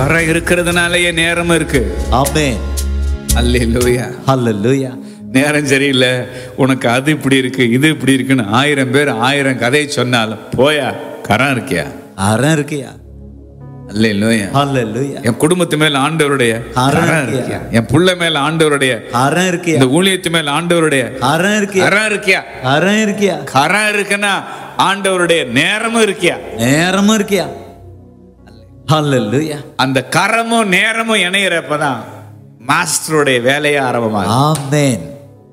கரை இருக்கிறதுனாலயே நேரம் இருக்கு ஆமென் அல்லேலூயா ஹalleluya நேரம் சரியில்லை உனக்கு அது இப்படி இருக்கு இது இப்படி இருக்குன்னு ஆயிரம் பேர் ஆயிரம் கதையை சொன்னாலும் போயா கரம் இருக்கியா அறம் இருக்கியா அல்லேலூயா ஹalleluya என் குடும்பத்து மேல ஆண்டவருடைய கரம் கரம் இருக்கியா? இருக்கியா என் புள்ள மேல ஆண்டவருடைய அறம் இருக்கியா இந்த ஊழியத்து மேல ஆண்டவருடைய அறம் இருக்கியா கரம் இருக்கியா அறம் இருக்கியா கரம் இருக்குன்னா ஆண்டவருடைய நேரமும் இருக்கியா நேரமும் இருக்கியா ஹalleluya அந்த கரமும் நேரமும் இணையிறப்பதான் மாஸ்டருடைய வேலையே ஆரம்பமாகும் ஆமென்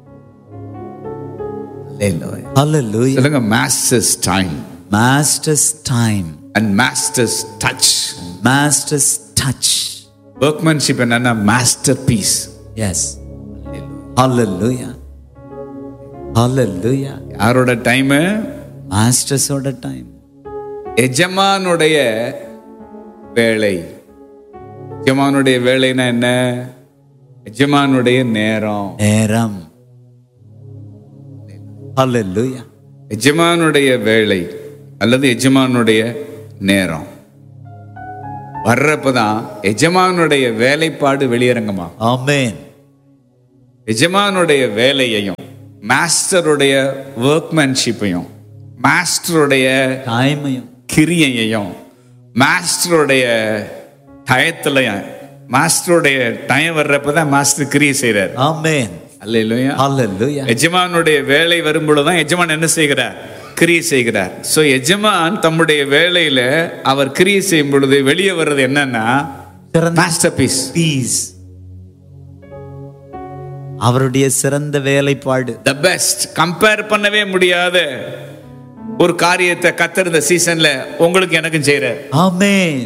Hallelujah. ஹalleluya சொல்லுங்க master's time master's time and master's touch master's touch ஒர்க்மேன்ஷிப் என்னன்னா masterpiece yes hallelujah hallelujah யாரோட டைம் master's ஓட time எஜமானுடைய வேலை எஜமானுடைய வேலைன்னா என்ன எஜமானுடைய நேரம் நேரம் hallelujah எஜமானுடைய வேலை அல்லது எஜமானுடைய நேரம் வர்றப்பதான் எஜமானுடைய வேலைப்பாடு வெளியரங்கமா amen எஜமானுடைய வேலையையும் மாஸ்டருடைய ஒர்க்மேன்ஷிப்பையும் மாஸ்டருடைய டைமையும் கிரியையையும் மாஸ்டருடைய டயத்துலையும் மாஸ்டருடைய டயம் வர்றப்பதான் மாஸ்டர் கிரியை செய்கிறார் amen அல்லையா hallelujah எஜமானுடைய வேலை வரும்பொழுதுதான் எஜமான் என்ன செய்கிறார் கிரியை செய்கிறார் சோ எஜமான் தம்முடைய வேலையில அவர் கிரியை செய்யும் பொழுது வெளியே வர்றது என்னன்னா சிறந்த மாஸ்டர் பீஸ் பீஸ் அவருடைய சிறந்த வேலைப்பாடு த பெஸ்ட் கம்பேர் பண்ணவே முடியாத ஒரு காரியத்தை கத்தர் இந்த சீசன்ல உங்களுக்கு எனக்கும் செய்யறார் ஆமென்